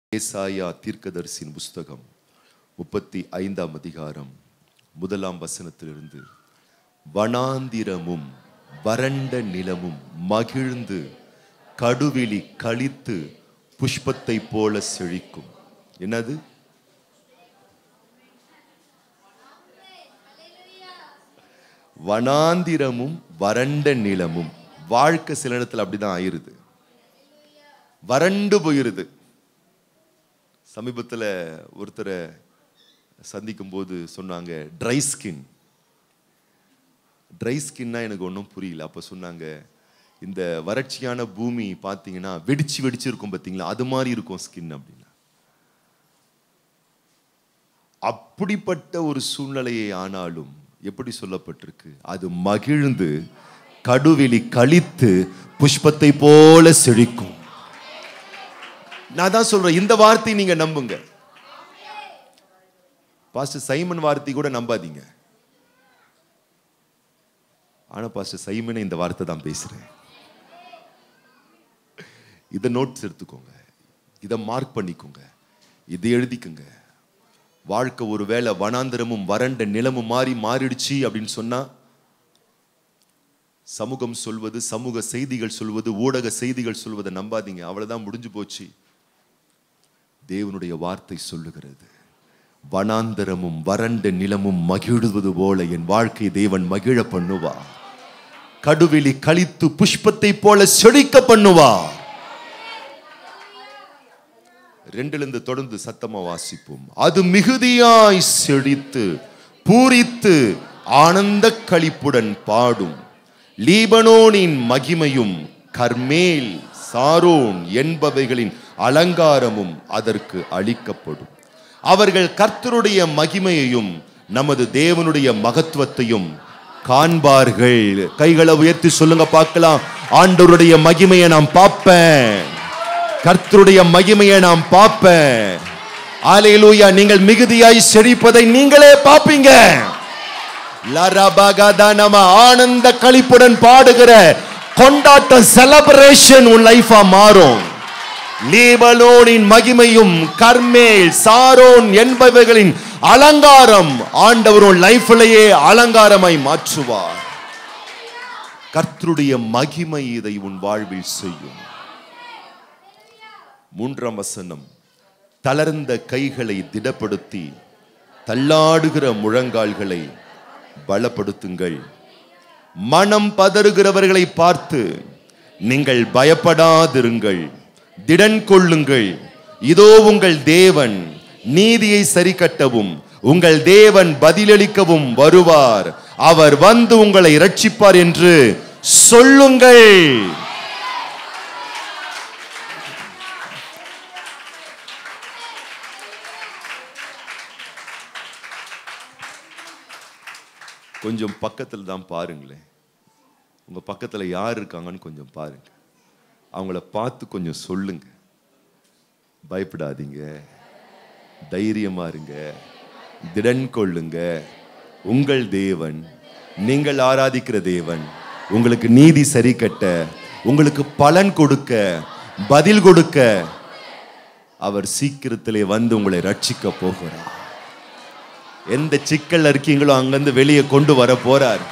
ஏசாயா தீர்க்கதரிசியின் புஸ்தகம் முப்பத்தி ஐந்தாம் அதிகாரம் முதலாம் வசனத்திலிருந்து வனாந்திரமும் வறண்ட நிலமும் மகிழ்ந்து கடுவிழி கழித்து புஷ்பத்தை போல செழிக்கும் என்னது வனாந்திரமும் வறண்ட நிலமும் வாழ்க்கை சில இடத்துல அப்படிதான் ஆயிருது வறண்டு போயிருது சமீபத்தில் ஒருத்தரை சந்திக்கும் போது சொன்னாங்க ட்ரை ஸ்கின் ட்ரை ஸ்கின்னா எனக்கு ஒன்றும் புரியல அப்போ சொன்னாங்க இந்த வறட்சியான பூமி பார்த்தீங்கன்னா வெடிச்சு வெடிச்சு இருக்கும் பார்த்தீங்களா அது மாதிரி இருக்கும் ஸ்கின் அப்படின்னா அப்படிப்பட்ட ஒரு சூழ்நிலையை ஆனாலும் எப்படி சொல்லப்பட்டிருக்கு அது மகிழ்ந்து கடுவெளி கழித்து புஷ்பத்தை போல செழிக்கும் நான் தான் சொல்றேன் இந்த வார்த்தை நீங்க நம்புங்க பாஸ்டர் சைமன் வார்த்தை கூட நம்பாதீங்க ஆனா பாஸ்டர் சைமனை இந்த வார்த்தை தான் பேசுறேன் இதை நோட்ஸ் எடுத்துக்கோங்க இதை மார்க் பண்ணிக்கோங்க இதை எழுதிக்கோங்க வாழ்க்கை ஒருவேளை வனாந்திரமும் வறண்ட நிலமும் மாறி மாறிடுச்சு அப்படின்னு சொன்னா சமூகம் சொல்வது சமூக செய்திகள் சொல்வது ஊடக செய்திகள் சொல்வதை நம்பாதீங்க அவ்வளவுதான் முடிஞ்சு போச்சு தேவனுடைய வார்த்தை சொல்லுகிறது வனாந்தரமும் வறண்ட நிலமும் மகிழுவது போல என் வாழ்க்கை தேவன் மகிழ பண்ணுவா கடுவெளி கழித்து புஷ்பத்தை போல செழிக்க பண்ணுவா ரெண்டுல இருந்து தொடர்ந்து சத்தமா வாசிப்போம் அது மிகுதியாய் செழித்து பூரித்து ஆனந்த களிப்புடன் பாடும் லீபனோனின் மகிமையும் கர்மேல் சாரோன் என்பவைகளின் அலங்காரமும் அதற்கு அளிக்கப்படும் அவர்கள் கர்த்தருடைய மகிமையையும் நமது தேவனுடைய மகத்துவத்தையும் காண்பார்கள் கைகளை உயர்த்தி சொல்லுங்க பார்க்கலாம் ஆண்டவருடைய மகிமையை நான் பார்ப்பேன் கர்த்தருடைய மகிமையை நான் பார்ப்பேன் ஆலையிலூயா நீங்கள் மிகுதியாய் செழிப்பதை நீங்களே பார்ப்பீங்க லரபகதா நம்ம ஆனந்த களிப்புடன் பாடுகிற கொண்டாட்டம் செலப்ரேஷன் உன் லைஃபா மாறும் லீபலோனின் மகிமையும் கர்மேல் சாரோன் என்பவைகளின் அலங்காரம் ஆண்டவர் உன் லைஃப்லயே அலங்காரமாய் மாற்றுவார் கர்த்தருடைய மகிமை இதை உன் வாழ்வில் செய்யும் மூன்றாம் வசனம் தளர்ந்த கைகளை திடப்படுத்தி தள்ளாடுகிற முழங்கால்களை பலப்படுத்துங்கள் மனம் பதறுகிறவர்களை பார்த்து நீங்கள் பயப்படாதிருங்கள் திடன் கொள்ளுங்கள் இதோ உங்கள் தேவன் நீதியை சரி கட்டவும் உங்கள் தேவன் பதிலளிக்கவும் வருவார் அவர் வந்து உங்களை இரட்சிப்பார் என்று சொல்லுங்கள் கொஞ்சம் பக்கத்தில் தான் பாருங்களேன் உங்க பக்கத்துல யார் இருக்காங்கன்னு கொஞ்சம் பாருங்க அவங்கள பார்த்து கொஞ்சம் சொல்லுங்க பயப்படாதீங்க தைரியமா இருங்க திடன் கொள்ளுங்க உங்கள் தேவன் நீங்கள் ஆராதிக்கிற தேவன் உங்களுக்கு நீதி சரி கட்ட உங்களுக்கு பலன் கொடுக்க பதில் கொடுக்க அவர் சீக்கிரத்திலே வந்து உங்களை ரட்சிக்க போகிறார் எந்த சிக்கல்ல இருக்கீங்களோ அங்கிருந்து வெளியே கொண்டு வர போறார்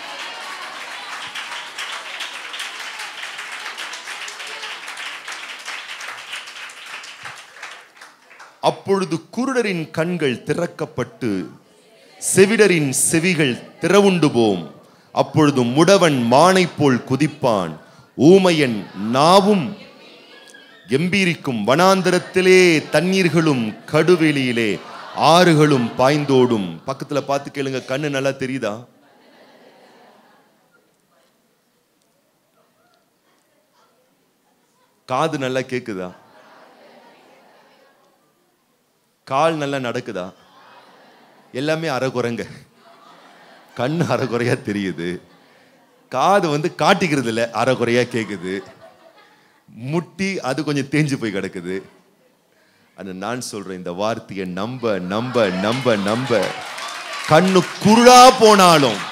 அப்பொழுது குருடரின் கண்கள் திறக்கப்பட்டு செவிடரின் செவிகள் திறவுண்டு போம் அப்பொழுது முடவன் மானை போல் குதிப்பான் ஊமையன் நாவும் எம்பீரிக்கும் வனாந்தரத்திலே தண்ணீர்களும் கடுவெளியிலே ஆறுகளும் பாய்ந்தோடும் பக்கத்துல பார்த்து கேளுங்க கண்ணு நல்லா தெரியுதா காது நல்லா கேக்குதா கால் நல்லா நடக்குதா எல்லாமே அறகுறைங்க கண் அறகுறையா தெரியுது காது வந்து காட்டிக்கிறது இல்லை அறகுறையா கேக்குது முட்டி அது கொஞ்சம் தேஞ்சு போய் கிடக்குது ஆனா நான் சொல்றேன் இந்த வார்த்தையை நம்ப நம்ப நம்ப நம்ப கண்ணு குருடா போனாலும்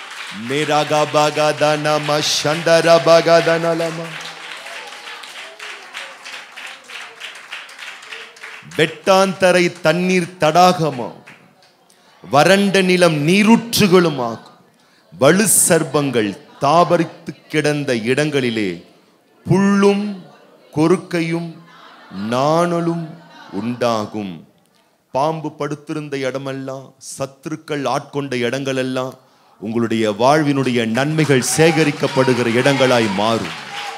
மேராகா பாகா தானமா சண்டரா பாகா தானலமா வெட்டாந்தரை தண்ணீர் தடாகமாகும் வறண்ட நிலம் நீரூற்றுகளுமாகும் வலு சர்ப்பங்கள் தாபரித்து கிடந்த இடங்களிலே புல்லும் கொறுக்கையும் நாணலும் உண்டாகும் பாம்பு படுத்திருந்த இடமெல்லாம் சத்துருக்கள் ஆட்கொண்ட இடங்களெல்லாம் உங்களுடைய வாழ்வினுடைய நன்மைகள் சேகரிக்கப்படுகிற இடங்களாய் மாறும்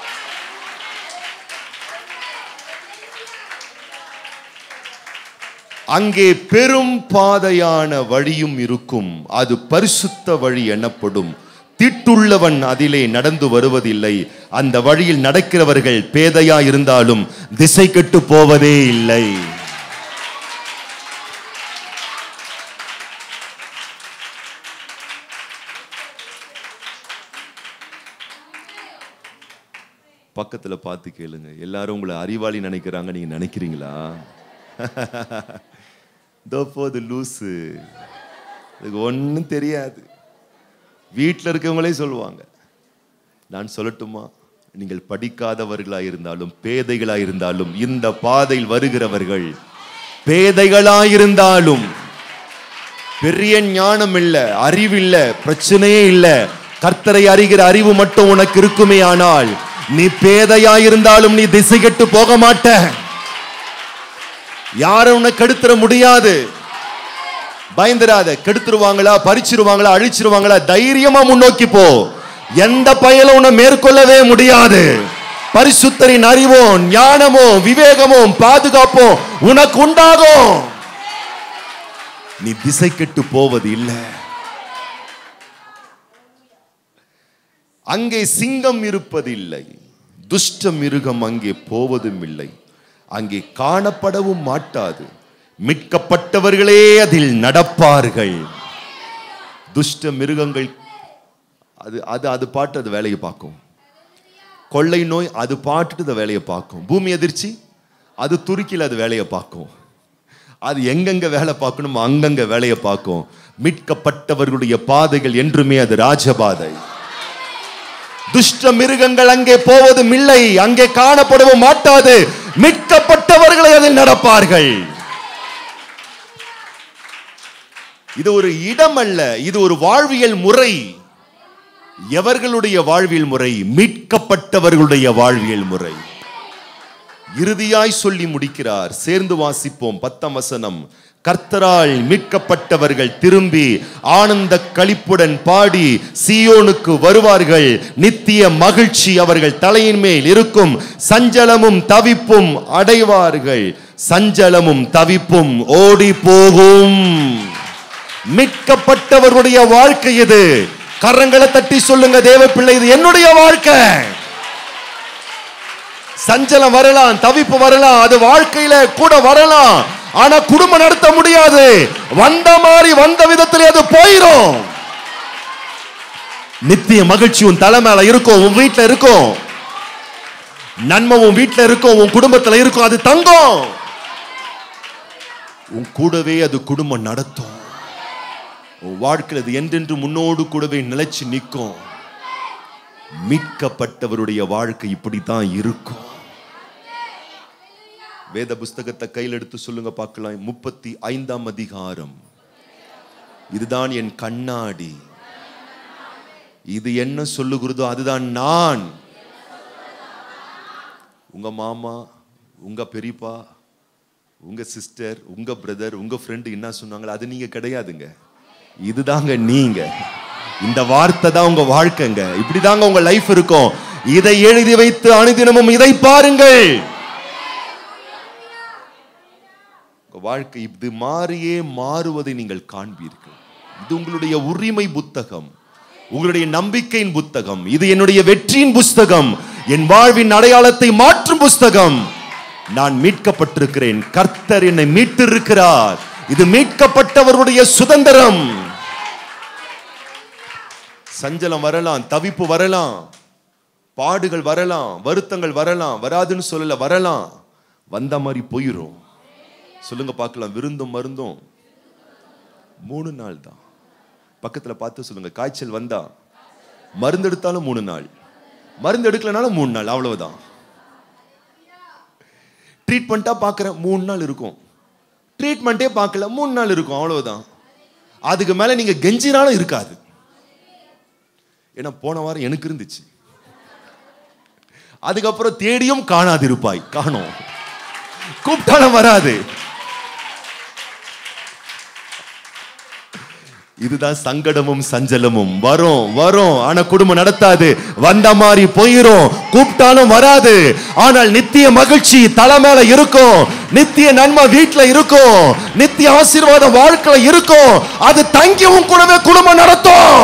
அங்கே பெரும் பாதையான வழியும் இருக்கும் அது பரிசுத்த வழி எனப்படும் திட்டுள்ளவன் அதிலே நடந்து வருவதில்லை அந்த வழியில் நடக்கிறவர்கள் பேதையா இருந்தாலும் திசை கெட்டு போவதே இல்லை பக்கத்துல பார்த்து கேளுங்க எல்லாரும் உங்களை அறிவாளி நினைக்கிறாங்க நீங்க நினைக்கிறீங்களா இதோ போது லூசு இதுக்கு ஒன்றும் தெரியாது வீட்டில் இருக்கவங்களே சொல்லுவாங்க நான் சொல்லட்டுமா நீங்கள் படிக்காதவர்களாய் இருந்தாலும் பேதைகளாய் இருந்தாலும் இந்த பாதையில் வருகிறவர்கள் பேதைகளாய் இருந்தாலும் பெரிய ஞானம் இல்ல அறிவு இல்ல பிரச்சனையே இல்ல கர்த்தரை அறிகிற அறிவு மட்டும் உனக்கு இருக்குமே ஆனால் நீ பேதையாய் இருந்தாலும் நீ திசை கெட்டு போக மாட்ட யாரும் உன்னை கெடுத்துற முடியாது பயந்துராத கெடுத்துருவாங்களா பறிச்சிருவாங்களா அழிச்சிருவாங்களா தைரியமா முன்னோக்கி போ எந்த பயலும் உன்னை மேற்கொள்ளவே முடியாது பரிசுத்தரின் அறிவும் ஞானமும் விவேகமும் பாதுகாப்பும் உனக்கு உண்டாகும் நீ திசை கெட்டு போவது இல்லை அங்கே சிங்கம் இருப்பதில்லை துஷ்ட மிருகம் அங்கே போவதும் இல்லை அங்கே காணப்படவும் மாட்டாது மீட்கப்பட்டவர்களே அதில் நடப்பார்கள் துஷ்ட மிருகங்கள் அது அது அது பாட்டு அது வேலையை பார்க்கும் கொள்ளை நோய் அது பாட்டுட்டு அந்த வேலையை பார்க்கும் பூமி எதிர்ச்சி அது துருக்கியில் அது வேலையை பார்க்கும் அது எங்கெங்க வேலை பார்க்கணும் அங்கங்க வேலையை பார்க்கும் மீட்கப்பட்டவர்களுடைய பாதைகள் என்றுமே அது ராஜபாதை துஷ்ட மிருகங்கள் அங்கே போவதும் இல்லை அங்கே காணப்படவும் மாட்டாது மீட்கப்பட்டவர்களை அதில் நடப்பார்கள் இது ஒரு இடம் அல்ல இது ஒரு வாழ்வியல் முறை எவர்களுடைய வாழ்வியல் முறை மீட்கப்பட்டவர்களுடைய வாழ்வியல் முறை இறுதியாய் சொல்லி முடிக்கிறார் சேர்ந்து வாசிப்போம் பத்தாம் வசனம் கர்த்தரால் மீட்கப்பட்டவர்கள் திரும்பி ஆனந்த களிப்புடன் பாடி சீயோனுக்கு வருவார்கள் நித்திய மகிழ்ச்சி அவர்கள் தலையின் மேல் இருக்கும் சஞ்சலமும் தவிப்பும் அடைவார்கள் சஞ்சலமும் தவிப்பும் ஓடி போகும் மீட்கப்பட்டவர்களுடைய வாழ்க்கை இது கரங்களை தட்டி சொல்லுங்க தேவ பிள்ளை இது என்னுடைய வாழ்க்கை சஞ்சலம் வரலாம் தவிப்பு வரலாம் அது வாழ்க்கையில கூட வரலாம் ஆனா குடும்பம் நடத்த முடியாது வந்த மாதிரி வந்த விதத்திலே அது போயிரும் நித்திய மகிழ்ச்சி உன் தலை மேல இருக்கும் உன் வீட்டுல இருக்கும் நன்மை உன் வீட்டுல இருக்கும் உன் குடும்பத்துல இருக்கும் அது தங்கும் உன் கூடவே அது குடும்பம் நடத்தும் உன் வாழ்க்கையில் அது என்றென்று முன்னோடு கூடவே நிலைச்சு நிற்கும் மீட்கப்பட்டவருடைய வாழ்க்கை இப்படித்தான் இருக்கும் வேத புஸ்தகத்தை கையில் எடுத்து சொல்லுங்க பார்க்கலாம் முப்பத்தி ஐந்தாம் அதிகாரம் இதுதான் என் கண்ணாடி இது என்ன சொல்லுகிறதோ அதுதான் நான் உங்க மாமா உங்க பெரியப்பா உங்க சிஸ்டர் உங்க பிரதர் உங்க ஃப்ரெண்டு என்ன சொன்னாங்களோ அது நீங்க கிடையாதுங்க இதுதாங்க நீங்க இந்த வார்த்தை தான் உங்க வாழ்க்கைங்க இப்படிதாங்க உங்க லைஃப் இருக்கும் இதை எழுதி வைத்து அனுதினமும் இதை பாருங்கள் உங்க வாழ்க்கை இது மாறியே மாறுவதை நீங்கள் காண்பீர்கள் இது உங்களுடைய உரிமை புத்தகம் உங்களுடைய நம்பிக்கையின் புத்தகம் இது என்னுடைய வெற்றியின் புஸ்தகம் என் வாழ்வின் அடையாளத்தை மாற்றும் புஸ்தகம் நான் மீட்கப்பட்டிருக்கிறேன் கர்த்தர் என்னை மீட்டிருக்கிறார் இது மீட்கப்பட்டவருடைய சுதந்திரம் சஞ்சலம் வரலாம் தவிப்பு வரலாம் பாடுகள் வரலாம் வருத்தங்கள் வரலாம் வராதுன்னு சொல்லல வரலாம் வந்த மாதிரி போயிரும் சொல்லுங்க பார்க்கலாம் விருந்தும் மருந்தும் மூணு நாள் தான் பக்கத்துல பார்த்து சொல்லுங்க காய்ச்சல் வந்தா மருந்து எடுத்தாலும் மூணு நாள் மருந்து எடுக்கலனாலும் மூணு நாள் அவ்வளவுதான் ட்ரீட்மெண்ட்டா பார்க்குறேன் மூணு நாள் இருக்கும் ட்ரீட்மெண்ட்டே பார்க்கல மூணு நாள் இருக்கும் அவ்வளவுதான் அதுக்கு மேல நீங்க கெஞ்சினாலும் இருக்காது ஏன்னா போன வாரம் எனக்கு இருந்துச்சு அதுக்கப்புறம் தேடியும் காணாதிருப்பாய் காணோம் கூப்பிட்டாலும் வராது இதுதான் சங்கடமும் சஞ்சலமும் வரும் வரும் ஆனா குடும்பம் நடத்தாது வந்த மாதிரி போயிரும் கூப்பிட்டாலும் வராது ஆனால் நித்திய மகிழ்ச்சி தலை மேல இருக்கும் நித்திய நன்மை வீட்டுல இருக்கும் நித்திய ஆசீர்வாதம் வாழ்க்கையில இருக்கும் அது தங்கியும் கூடவே குடும்பம் நடத்தும்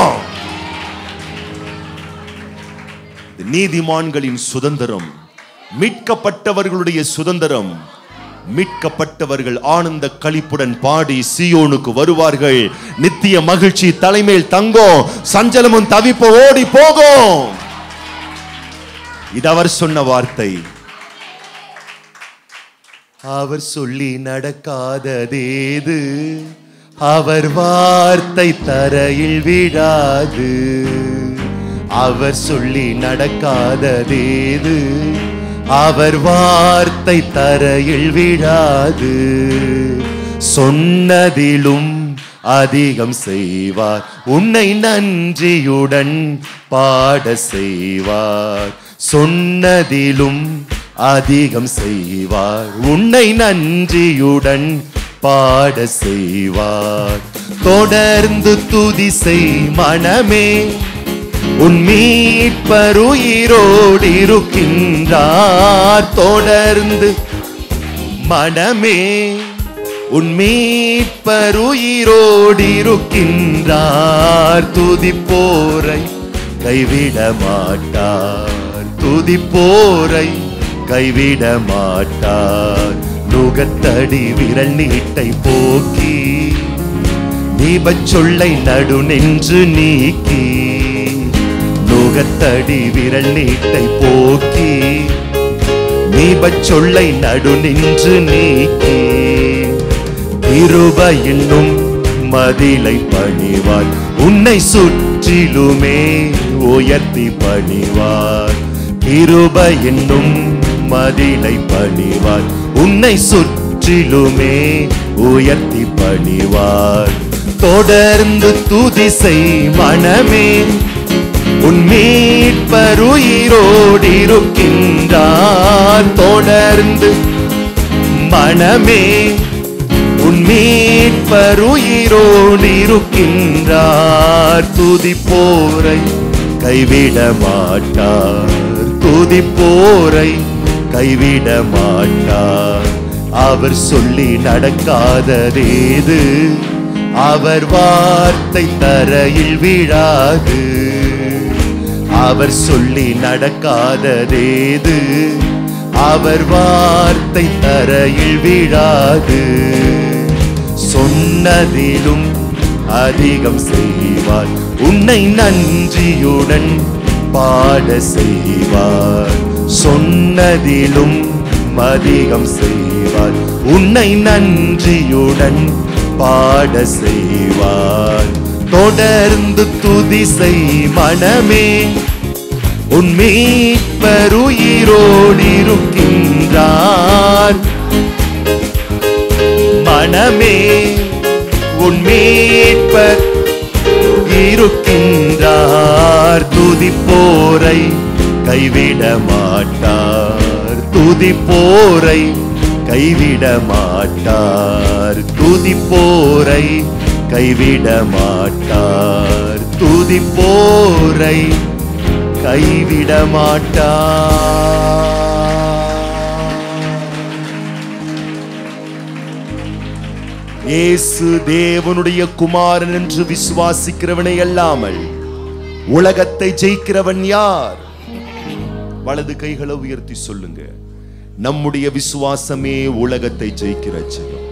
நீதிமான்களின் சுதந்திரம் மீட்கப்பட்டவர்களுடைய சுதந்திரம் மீட்கப்பட்டவர்கள் ஆனந்த களிப்புடன் பாடி சியோனுக்கு வருவார்கள் நித்திய மகிழ்ச்சி தலைமையில் தங்கும் சஞ்சலமும் தவிப்பு ஓடி போகும் இது அவர் சொன்ன வார்த்தை அவர் சொல்லி நடக்காததேது அவர் வார்த்தை தரையில் விடாது அவர் சொல்லி நடக்காததேது அவர் வார்த்தை தரையில் விடாது சொன்னதிலும் அதிகம் செய்வார் உன்னை நன்றியுடன் பாட செய்வார் சொன்னதிலும் அதிகம் செய்வார் உன்னை நன்றியுடன் பாட செய்வார் தொடர்ந்து துதி செய் மனமே உன் மீட்பருயிரோடு இருக்கின்றார் தொடர்ந்து மனமே உன் மீட்பருயிரோடு இருக்கின்றார் துதிப்போரை கைவிட மாட்டார் துதிப்போரை கைவிட மாட்டார் நுகத்தடி விரல் நீட்டை போக்கி தீபச் சொல்லை நடு நின்று நீக்கி நுகத்தடி விரல் நீட்டை போக்கி தீபச் சொல்லை நடு நின்று நீக்கி கிருப என்னும் மதிலை பணிவார் உன்னை சுற்றிலுமே உயர்த்தி பணிவார் கிருப என்னும் மதிலை பணிவார் உன்னை சுற்றிலுமே உயர்த்தி பணிவார் தொடர்ந்து துதி செய் மனமே உன் மீட்பருயிரோடு இருக்கின்றார் தொடர்ந்து மனமே உன் மீட்பருயிரோடு இருக்கின்றார் துதிப்போரை கைவிட மாட்டார் துதிப்போரை கைவிட மாட்டார் அவர் சொல்லி நடக்காததேது அவர் வார்த்தை தரையில் விழாது அவர் சொல்லி நடக்காததேது அவர் வார்த்தை தரையில் விழாது சொன்னதிலும் அதிகம் செய்வார் உன்னை நன்றியுடன் பாட செய்வார் சொன்னதிலும் அதிகம் செய்வார் உன்னை நன்றியுடன் பாட செய்வார் தொடர்ந்து துதி செய் மனமே உன் மீட்பருயிரோடு இருக்கின்றார் மனமே உன் மீட்பர் இருக்கின்றார் துதிப்போரை கைவிட மாட்டார் துதிப்போரை கைவிட மாட்டார் துதிப்போரை கைவிட மாட்டார் துதிப்போரை கைவிட மாட்டார் இயேசு தேவனுடைய குமாரன் என்று விசுவாசிக்கிறவனை அல்லாமல் உலகத்தை ஜெயிக்கிறவன் யார் வலது கைகளை உயர்த்தி சொல்லுங்க நம்முடைய விசுவாசமே உலகத்தை ஜெயிக்கிற ஜெயம்